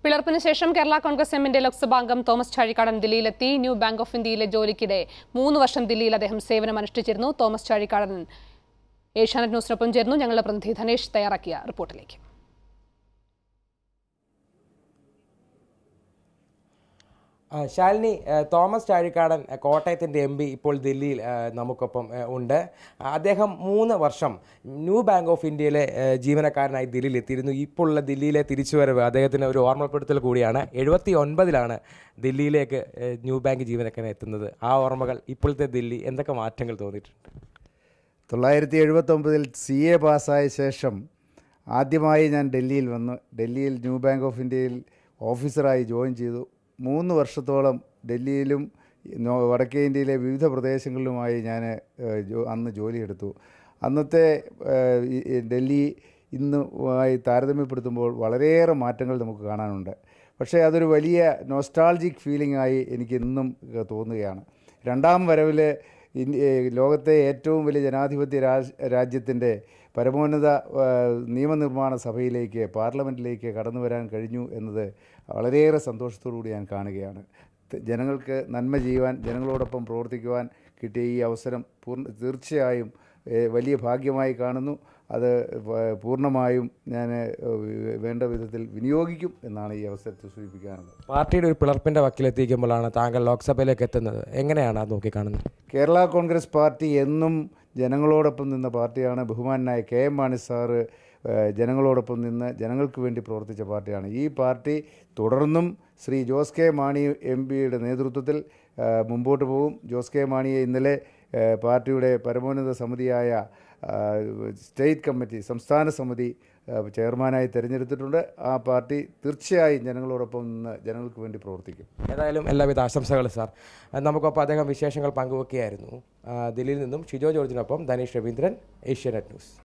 പിളർപ്പിന് ശേഷം കേരള കോൺഗ്രസ് എമ്മിന്റെ ലോക്സഭാംഗം തോമസ് ചാഴിക്കാടൻ ദില്ലിയിലെത്തി ന്യൂ ബാങ്ക് ഓഫ് ഇന്ത്യയിലെ ജോലിക്കിടെ മൂന്ന് വർഷം ദില്ലിയിൽ അദ്ദേഹം സേവനം അനുഷ്ഠിച്ചിരുന്നു തോമസ് ചാഴിക്കാടൻ ഏഷ്യാനെറ്റ് ന്യൂസിനൊപ്പം ചേർന്നു ഞങ്ങളുടെ പ്രതിനിധി ധനേഷ് തയ്യാറാക്കിയ റിപ്പോർട്ടിലേക്ക് ആ, ശാലിനി ആ, തോമസ് ചാഴിക്കാടൻ ആ, കോട്ടയത്തിൻ്റെ എം പി ഇപ്പോൾ ദില്ലിയിൽ ആ, നമുക്കൊപ്പം ആ, ഉണ്ട് അദ്ദേഹം മൂന്ന് വർഷം ന്യൂ ബാങ്ക് ഓഫ് ഇന്ത്യയിലെ ആ, ജീവനക്കാരനായി ദില്ലിയിൽ എത്തിയിരുന്നു ഇപ്പോൾ ഉള്ള ദില്ലിയിലെ തിരിച്ചുവരവ് അദ്ദേഹത്തിന് ഒരു ഓർമ്മപ്പെടുത്തൽ കൂടിയാണ് എഴുപത്തി ഒൻപതിലാണ് ദില്ലിയിലേക്ക് ആ, ന്യൂ ബാങ്ക് ജീവനക്കാരൻ എത്തുന്നത് ആ ഓർമ്മകൾ ഇപ്പോഴത്തെ ദില്ലി എന്തൊക്കെ മാറ്റങ്ങൾ തോന്നിയിട്ടുണ്ട് തൊള്ളായിരത്തി എഴുപത്തൊമ്പതിൽ സി എ പാസ്സായ ശേഷം ആദ്യമായി ഞാൻ ഡൽഹിയിൽ വന്നു ഡൽഹിയിൽ ന്യൂ ബാങ്ക് ഓഫ് ഇന്ത്യയിൽ ഓഫീസറായി ജോയിൻ ചെയ്തു മൂന്ന് വർഷത്തോളം ഡൽഹിയിലും നോ- വടക്കേ ഇന്ത്യയിലെ വിവിധ പ്രദേശങ്ങളിലുമായി ഞാൻ ഏഹ്, ജോ- അന്ന് ജോലിയെടുത്തു അന്നത്തെ ഏഹ്, ഈ- ഈ ഡൽഹി ഇന്നുമായി താരതമ്യപ്പെടുത്തുമ്പോൾ വളരെയേറെ മാറ്റങ്ങൾ നമുക്ക് കാണാനുണ്ട് പക്ഷേ അതൊരു വലിയ നോസ്റ്റാൾജിക് ഫീലിംഗ് ആയി എനിക്ക് ഇന്നും ഏഹ്, തോന്നുകയാണ് രണ്ടാം വരവിൽ ഇന്ത്യ ലോകത്തെ ഏറ്റവും വലിയ ജനാധിപത്യ രാജ് രാജ്യത്തിൻ്റെ പരമോന്നത ആ, നിയമനിർമ്മാണ സഭയിലേക്ക് പാർലമെൻറ്റിലേക്ക് കടന്നു വരാൻ കഴിഞ്ഞു എന്നത് വളരെയേറെ സന്തോഷത്തോടുകൂടി ഞാൻ കാണുകയാണ് ത- ജനങ്ങൾക്ക് നന്മ ചെയ്യുവാൻ ജനങ്ങളോടൊപ്പം പ്രവർത്തിക്കുവാൻ കിട്ടിയ ഈ അവസരം പൂർണ്ണ തീർച്ചയായും ഏ, വലിയ ഭാഗ്യമായി കാണുന്നു അത് പ- പൂർണ്ണമായും ഞാൻ വേണ്ട വിധത്തിൽ വിനിയോഗിക്കും എന്നാണ് ഈ അവസരത്തിൽ സൂചിപ്പിക്കാനുള്ളത് പാർട്ടിയുടെ ഒരു പിളർപ്പിൻ്റെ വക്കിലെത്തിക്കുമ്പോഴാണ് താങ്കൾ ലോക്സഭയിലേക്ക് എത്തുന്നത് എങ്ങനെയാണ് അത് നോക്കിക്കാണുന്നത് കേരള കോൺഗ്രസ് പാർട്ടി എന്നും ജനങ്ങളോടൊപ്പം നിന്ന പാർട്ടിയാണ് ബഹുമാനായ കെ എം മാണി സാറ് ഏഹ്, ജനങ്ങളോടൊപ്പം നിന്ന് ജനങ്ങൾക്ക് വേണ്ടി പ്രവർത്തിച്ച പാർട്ടിയാണ് ഈ പാർട്ടി തുടർന്നും ശ്രീ ജോസ് കെ മാണി എം പിയുടെ നേതൃത്വത്തിൽ ഏഹ്, മുമ്പോട്ട് പോകും ജോസ് കെ മാണിയെ ഇന്നലെ ഏഹ്, പാർട്ടിയുടെ പരമോന്നത സമിതിയായ ഏഹ്, സ്റ്റേറ്റ് കമ്മിറ്റി സംസ്ഥാന സമിതി ഏഹ്, ചെയർമാനായി തിരഞ്ഞെടുത്തിട്ടുണ്ട് ആ പാർട്ടി തീർച്ചയായും ജനങ്ങളോടൊപ്പം നിന്ന് ജനങ്ങൾക്ക് വേണ്ടി പ്രവർത്തിക്കും ഏതായാലും എല്ലാവിധ ആശംസകളും സാർ ആ, നമുക്കൊപ്പം അദ്ദേഹം വിശേഷങ്ങൾ പങ്കുവെക്കുകയായിരുന്നു ആ, ദില്ലിയിൽ നിന്നും ഷിജോ ജോർജിനൊപ്പം ധനീഷ് രവീന്ദ്രൻ ഏഷ്യാനെറ്റ് ന്യൂസ്